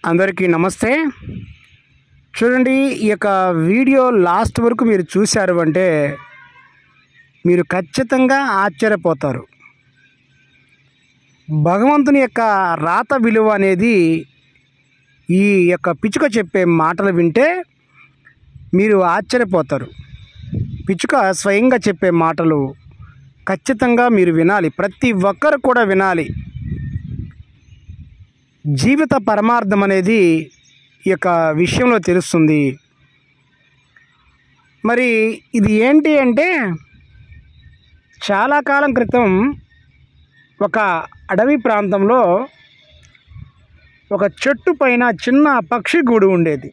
అందరికీ నమస్తే చూడండి ఈ యొక్క వీడియో లాస్ట్ వరకు మీరు చూశారు అంటే మీరు ఖచ్చితంగా ఆశ్చర్యపోతారు భగవంతుని యొక్క రాత విలువ అనేది ఈ యొక్క పిచ్చుక చెప్పే మాటలు వింటే మీరు ఆశ్చర్యపోతారు పిచ్చుక స్వయంగా చెప్పే మాటలు ఖచ్చితంగా మీరు వినాలి ప్రతి ఒక్కరు కూడా వినాలి జీవిత పరమార్థం అనేది ఈ యొక్క విషయంలో తెలుస్తుంది మరి ఇది ఏంటి అంటే చాలా కాలం క్రితం ఒక అడవి ప్రాంతంలో ఒక చెట్టు పైన చిన్న పక్షి గూడు ఉండేది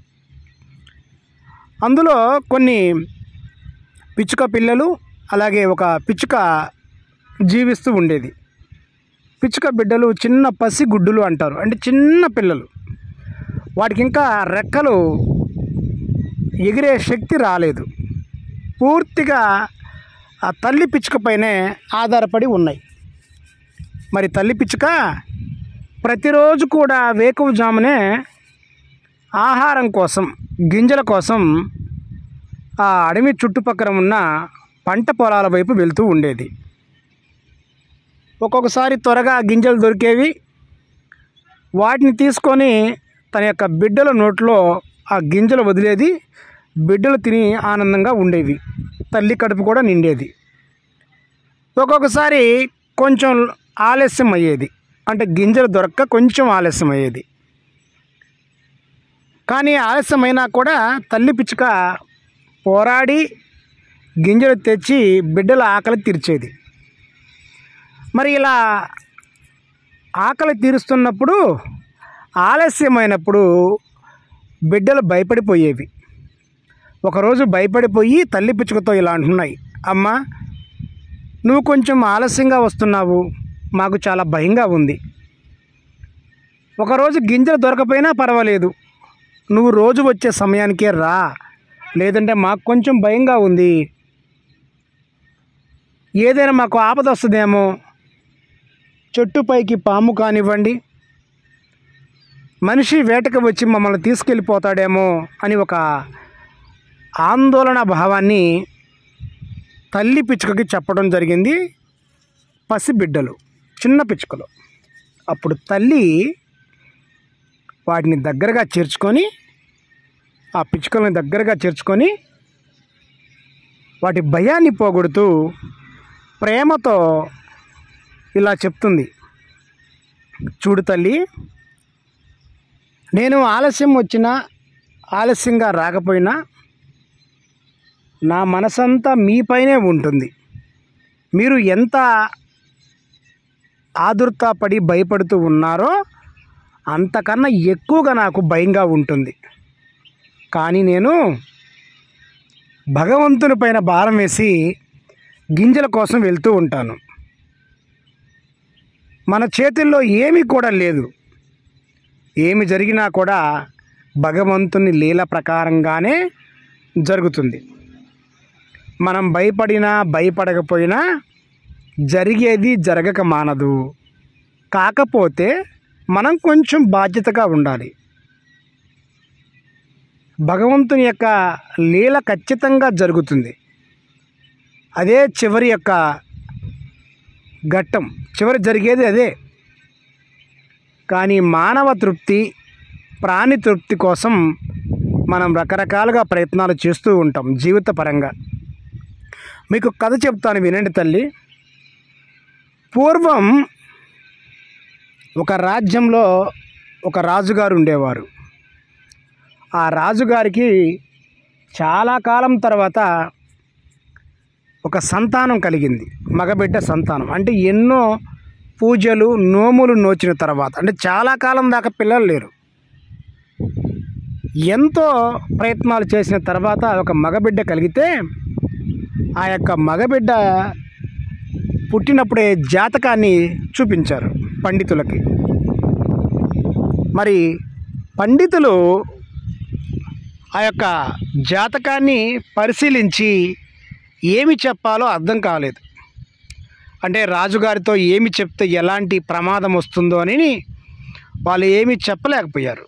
అందులో కొన్ని పిచ్చుక పిల్లలు అలాగే ఒక పిచ్చుక జీవిస్తూ ఉండేది పిచ్చుక బిడ్డలు చిన్న పసి గుడ్డులు అంటారు అంటే చిన్న పిల్లలు వాటికి ఇంకా రెక్కలు ఎగిరే శక్తి రాలేదు పూర్తిగా ఆ తల్లి పిచ్చుక పైనే ఆధారపడి ఉన్నాయి మరి తల్లి పిచ్చుక ప్రతిరోజు కూడా వేకువజామునే ఆహారం కోసం గింజల కోసం ఆ అడవి చుట్టుపక్కల ఉన్న పంట పొలాల వైపు వెళ్తూ ఉండేది ఒక్కొక్కసారి త్వరగా గింజలు దొరికేవి వాటిని తీసుకొని తన యొక్క బిడ్డల నోట్లో ఆ గింజలు వదిలేది బిడ్డలు తిని ఆనందంగా ఉండేవి తల్లి కడుపు కూడా నిండేది ఒక్కొక్కసారి కొంచెం ఆలస్యం అయ్యేది అంటే గింజలు దొరక్క కొంచెం ఆలస్యం అయ్యేది కానీ ఆలస్యమైనా కూడా తల్లి పిచ్చుక పోరాడి గింజలు తెచ్చి బిడ్డల ఆకలి తీర్చేది మరి ఇలా ఆకలి తీరుస్తున్నప్పుడు ఆలస్యమైనప్పుడు బిడ్డలు భయపడిపోయేవి ఒకరోజు భయపడిపోయి తల్లి పిచ్చుకతో ఇలా అంటున్నాయి అమ్మ నువ్వు కొంచెం ఆలస్యంగా వస్తున్నావు మాకు చాలా భయంగా ఉంది ఒకరోజు గింజలు దొరకపోయినా పర్వాలేదు నువ్వు రోజు వచ్చే సమయానికే రా లేదంటే మాకు కొంచెం భయంగా ఉంది ఏదైనా మాకు ఆపద వస్తుందేమో చెట్టుపైకి పాము కానివ్వండి మనిషి వేటకు వచ్చి మమ్మల్ని తీసుకెళ్ళిపోతాడేమో అని ఒక ఆందోళన భావాన్ని తల్లి పిచ్చుకకి చెప్పడం జరిగింది పసి బిడ్డలు చిన్న పిచ్చుకలు అప్పుడు తల్లి వాటిని దగ్గరగా చేర్చుకొని ఆ పిచ్చుకలను దగ్గరగా చేర్చుకొని వాటి భయాన్ని పోగొడుతూ ప్రేమతో ఇలా చెప్తుంది చూడు తల్లి నేను ఆలస్యం వచ్చినా ఆలస్యంగా రాకపోయినా నా మనసంతా మీపైనే ఉంటుంది మీరు ఎంత ఆదుర్త పడి భయపడుతూ ఉన్నారో అంతకన్నా ఎక్కువగా నాకు భయంగా ఉంటుంది కానీ నేను భగవంతుని పైన భారం వేసి గింజల కోసం వెళ్తూ ఉంటాను మన చేతుల్లో ఏమీ కూడా లేదు ఏమి జరిగినా కూడా భగవంతుని లీల ప్రకారంగానే జరుగుతుంది మనం భయపడినా భయపడకపోయినా జరిగేది జరగక మానదు కాకపోతే మనం కొంచెం బాధ్యతగా ఉండాలి భగవంతుని యొక్క లీల ఖచ్చితంగా జరుగుతుంది అదే చివరి యొక్క ఘట్టం చివరి జరిగేది అదే కానీ మానవ తృప్తి ప్రాణి తృప్తి కోసం మనం రకరకాలుగా ప్రయత్నాలు చేస్తూ ఉంటాం జీవిత పరంగా మీకు కథ చెప్తాను వినండి తల్లి పూర్వం ఒక రాజ్యంలో ఒక రాజుగారు ఉండేవారు ఆ రాజుగారికి చాలా కాలం తర్వాత ఒక సంతానం కలిగింది మగబిడ్డ సంతానం అంటే ఎన్నో పూజలు నోములు నోచిన తర్వాత అంటే చాలా కాలం దాకా పిల్లలు లేరు ఎంతో ప్రయత్నాలు చేసిన తర్వాత ఒక మగబిడ్డ కలిగితే ఆ యొక్క మగబిడ్డ పుట్టినప్పుడే జాతకాన్ని చూపించారు పండితులకి మరి పండితులు ఆ యొక్క జాతకాన్ని పరిశీలించి ఏమి చెప్పాలో అర్థం కాలేదు అంటే రాజుగారితో ఏమి చెప్తే ఎలాంటి ప్రమాదం వస్తుందో అని వాళ్ళు ఏమీ చెప్పలేకపోయారు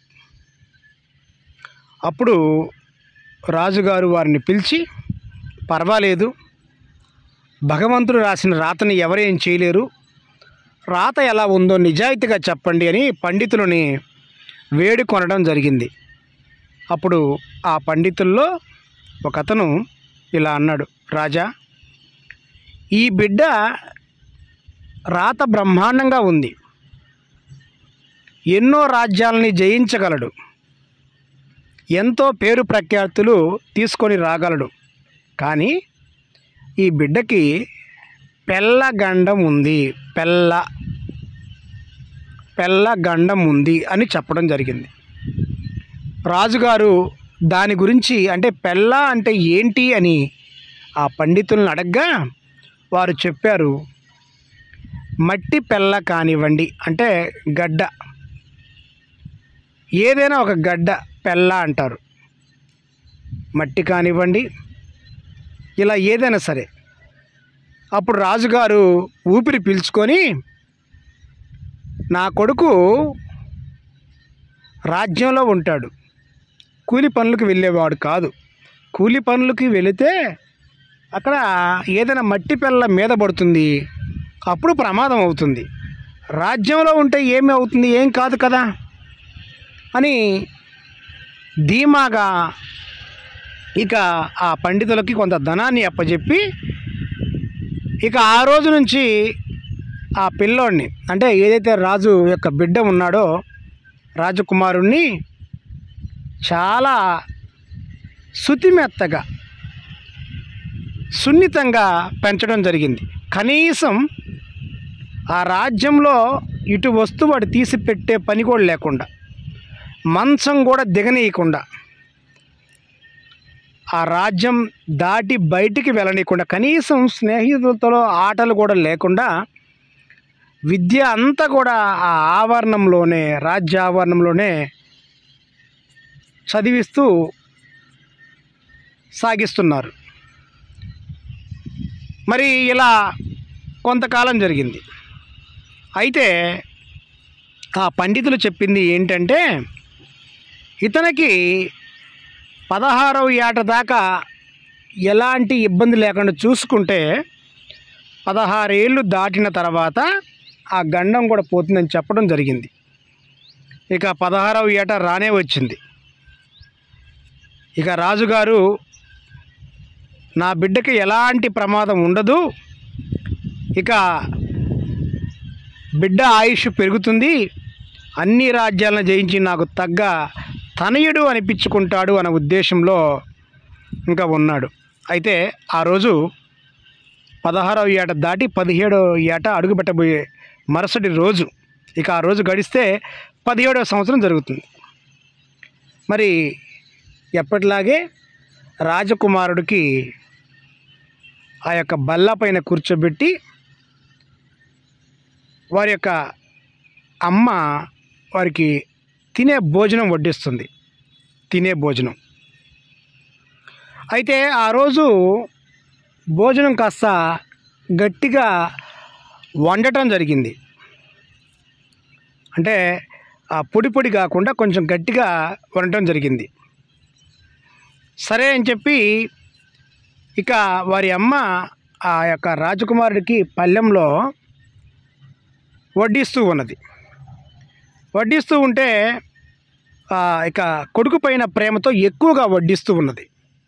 అప్పుడు రాజుగారు వారిని పిలిచి పర్వాలేదు భగవంతుడు రాసిన రాతని ఎవరేం చేయలేరు రాత ఎలా ఉందో నిజాయితీగా చెప్పండి అని పండితులని వేడుకొనడం జరిగింది అప్పుడు ఆ పండితుల్లో ఒక అతను ఇలా అన్నాడు రాజా ఈ బిడ్డ రాత బ్రహ్మాండంగా ఉంది ఎన్నో రాజ్యాలని జయించగలడు ఎంతో పేరు ప్రఖ్యాతులు తీసుకొని రాగలడు కానీ ఈ బిడ్డకి పెళ్ళ గండం ఉంది పెళ్ళ పెళ్ళ గండం ఉంది అని చెప్పడం జరిగింది రాజుగారు దాని గురించి అంటే పెళ్ళ అంటే ఏంటి అని ఆ పండితులను అడగ్గా వారు చెప్పారు మట్టి పెళ్ళ కానివ్వండి అంటే గడ్డ ఏదైనా ఒక గడ్డ పెళ్ళ అంటారు మట్టి కానివ్వండి ఇలా ఏదైనా సరే అప్పుడు రాజుగారు ఊపిరి పీల్చుకొని నా కొడుకు రాజ్యంలో ఉంటాడు కూలి పనులకు వెళ్ళేవాడు కాదు కూలి పనులకి వెళితే అక్కడ ఏదైనా మట్టి పిల్ల మీద పడుతుంది అప్పుడు ప్రమాదం అవుతుంది రాజ్యంలో ఉంటే ఏమి అవుతుంది ఏం కాదు కదా అని ధీమాగా ఇక ఆ పండితులకి కొంత ధనాన్ని అప్పచెప్పి ఇక ఆ రోజు నుంచి ఆ పిల్లోడిని అంటే ఏదైతే రాజు యొక్క బిడ్డ ఉన్నాడో రాజకుమారుణ్ణి చాలా శుతిమెత్తగా సున్నితంగా పెంచడం జరిగింది కనీసం ఆ రాజ్యంలో ఇటు వస్తువు వాడు తీసి పెట్టే పని కూడా లేకుండా మంచం కూడా దిగనీయకుండా ఆ రాజ్యం దాటి బయటికి వెళ్ళనీయకుండా కనీసం స్నేహితులతో ఆటలు కూడా లేకుండా విద్య అంతా కూడా ఆ ఆవరణంలోనే రాజ్య ఆవరణంలోనే చదివిస్తూ సాగిస్తున్నారు మరి ఇలా కొంతకాలం జరిగింది అయితే ఆ పండితులు చెప్పింది ఏంటంటే ఇతనికి పదహారవ ఏట దాకా ఎలాంటి ఇబ్బంది లేకుండా చూసుకుంటే పదహారేళ్ళు దాటిన తర్వాత ఆ గండం కూడా పోతుందని చెప్పడం జరిగింది ఇక పదహారవ ఏట రానే వచ్చింది ఇక రాజుగారు నా బిడ్డకి ఎలాంటి ప్రమాదం ఉండదు ఇక బిడ్డ ఆయుష్ పెరుగుతుంది అన్ని రాజ్యాలను జయించి నాకు తగ్గ తనయుడు అనిపించుకుంటాడు అనే ఉద్దేశంలో ఇంకా ఉన్నాడు అయితే ఆ రోజు పదహారవ ఏట దాటి పదిహేడవ ఏట అడుగుపెట్టబోయే మరుసటి రోజు ఇక ఆ రోజు గడిస్తే పదిహేడవ సంవత్సరం జరుగుతుంది మరి ఎప్పటిలాగే రాజకుమారుడికి ఆ యొక్క బల్ల పైన కూర్చోబెట్టి వారి యొక్క అమ్మ వారికి తినే భోజనం వడ్డిస్తుంది తినే భోజనం అయితే ఆ రోజు భోజనం కాస్త గట్టిగా వండటం జరిగింది అంటే ఆ పొడి పొడి కాకుండా కొంచెం గట్టిగా వండటం జరిగింది సరే అని చెప్పి ఇక వారి అమ్మ ఆ యొక్క రాజకుమారుడికి పల్లెంలో వడ్డిస్తూ ఉన్నది వడ్డిస్తూ ఉంటే ఆ, ఇక కొడుకు పైన ప్రేమతో ఎక్కువగా వడ్డిస్తూ ఉన్నది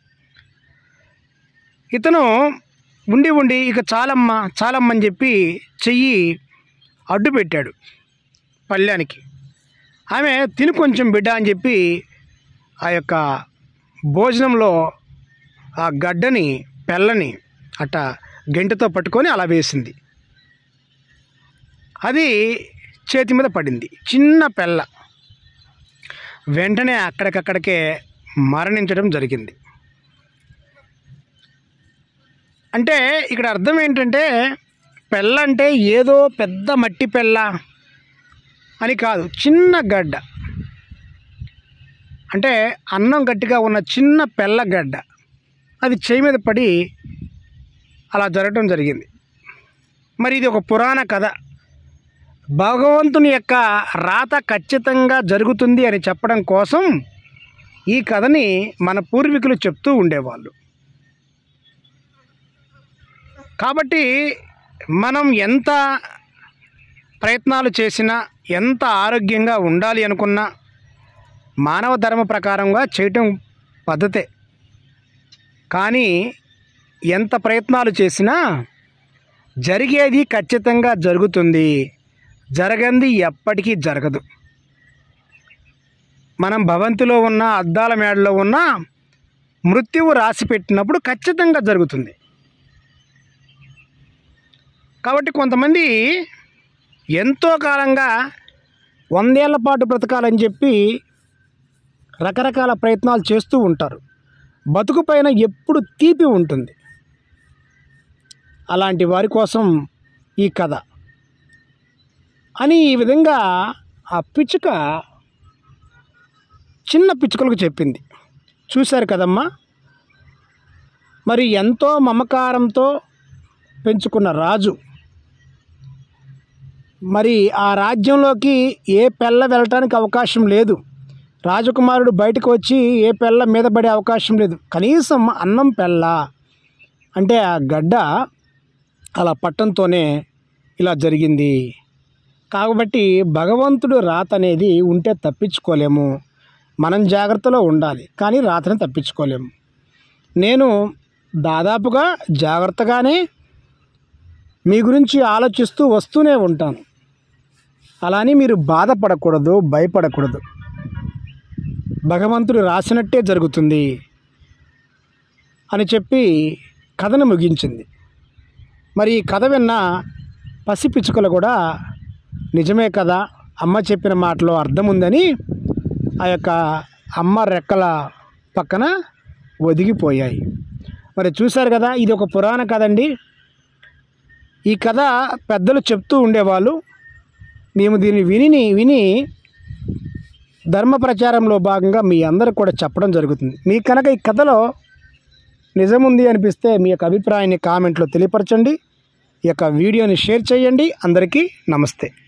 ఇతను ఉండి ఉండి ఇక చాలమ్మ చాలమ్మ అని చెప్పి చెయ్యి అడ్డు పెట్టాడు పళ్ళానికి ఆమె తిని కొంచెం బిడ్డ అని చెప్పి ఆ యొక్క భోజనంలో ఆ గడ్డని పెళ్ళని అట్ట గంటతో పట్టుకొని అలా వేసింది అది చేతి మీద పడింది చిన్న పెళ్ళ వెంటనే అక్కడికక్కడికే మరణించడం జరిగింది అంటే ఇక్కడ అర్థం ఏంటంటే పెళ్ళ అంటే ఏదో పెద్ద మట్టి పెళ్ళ అని కాదు చిన్న గడ్డ అంటే అన్నం గట్టిగా ఉన్న చిన్న పెళ్ళ గడ్డ అది చేయి మీద పడి అలా జరగటం జరిగింది మరి ఇది ఒక పురాణ కథ భగవంతుని యొక్క రాత ఖచ్చితంగా జరుగుతుంది అని చెప్పడం కోసం ఈ కథని మన పూర్వీకులు చెప్తూ ఉండేవాళ్ళు కాబట్టి మనం ఎంత ప్రయత్నాలు చేసినా ఎంత ఆరోగ్యంగా ఉండాలి అనుకున్నా మానవ ధర్మ ప్రకారంగా చేయటం పద్ధతే కానీ ఎంత ప్రయత్నాలు చేసినా జరిగేది ఖచ్చితంగా జరుగుతుంది జరగంది ఎప్పటికీ జరగదు మనం భవంతిలో ఉన్న అద్దాల మేడలో ఉన్న మృత్యువు రాసి పెట్టినప్పుడు ఖచ్చితంగా జరుగుతుంది కాబట్టి కొంతమంది ఎంతో కాలంగా వందేళ్ల పాటు బ్రతకాలని చెప్పి రకరకాల ప్రయత్నాలు చేస్తూ ఉంటారు బతుకు పైన ఎప్పుడు తీపి ఉంటుంది అలాంటి వారి కోసం ఈ కథ అని ఈ విధంగా ఆ పిచ్చుక చిన్న పిచ్చుకలకు చెప్పింది చూశారు కదమ్మా మరి ఎంతో మమకారంతో పెంచుకున్న రాజు మరి ఆ రాజ్యంలోకి ఏ పెళ్ళ వెళ్ళటానికి అవకాశం లేదు రాజకుమారుడు బయటకు వచ్చి ఏ పెళ్ళ మీద పడే అవకాశం లేదు కనీసం అన్నం పెళ్ళ అంటే ఆ గడ్డ అలా పట్టంతోనే ఇలా జరిగింది కాబట్టి భగవంతుడు రాత అనేది ఉంటే తప్పించుకోలేము మనం జాగ్రత్తలో ఉండాలి కానీ రాతని తప్పించుకోలేము నేను దాదాపుగా జాగ్రత్తగానే మీ గురించి ఆలోచిస్తూ వస్తూనే ఉంటాను అలా అని మీరు బాధపడకూడదు భయపడకూడదు భగవంతుడు రాసినట్టే జరుగుతుంది అని చెప్పి కథను ముగించింది మరి ఈ కథ విన్న పసిపిచ్చుకలు కూడా నిజమే కదా అమ్మ చెప్పిన మాటలో అర్థం ఉందని ఆ యొక్క అమ్మ రెక్కల పక్కన ఒదిగిపోయాయి మరి చూశారు కదా ఇది ఒక పురాణ కథ అండి ఈ కథ పెద్దలు చెప్తూ ఉండేవాళ్ళు మేము దీన్ని విని విని ధర్మ ప్రచారంలో భాగంగా మీ అందరికి కూడా చెప్పడం జరుగుతుంది మీకు కనుక ఈ కథలో నిజముంది అనిపిస్తే మీ యొక్క అభిప్రాయాన్ని కామెంట్లో తెలియపరచండి ఈ యొక్క వీడియోని షేర్ చేయండి అందరికీ నమస్తే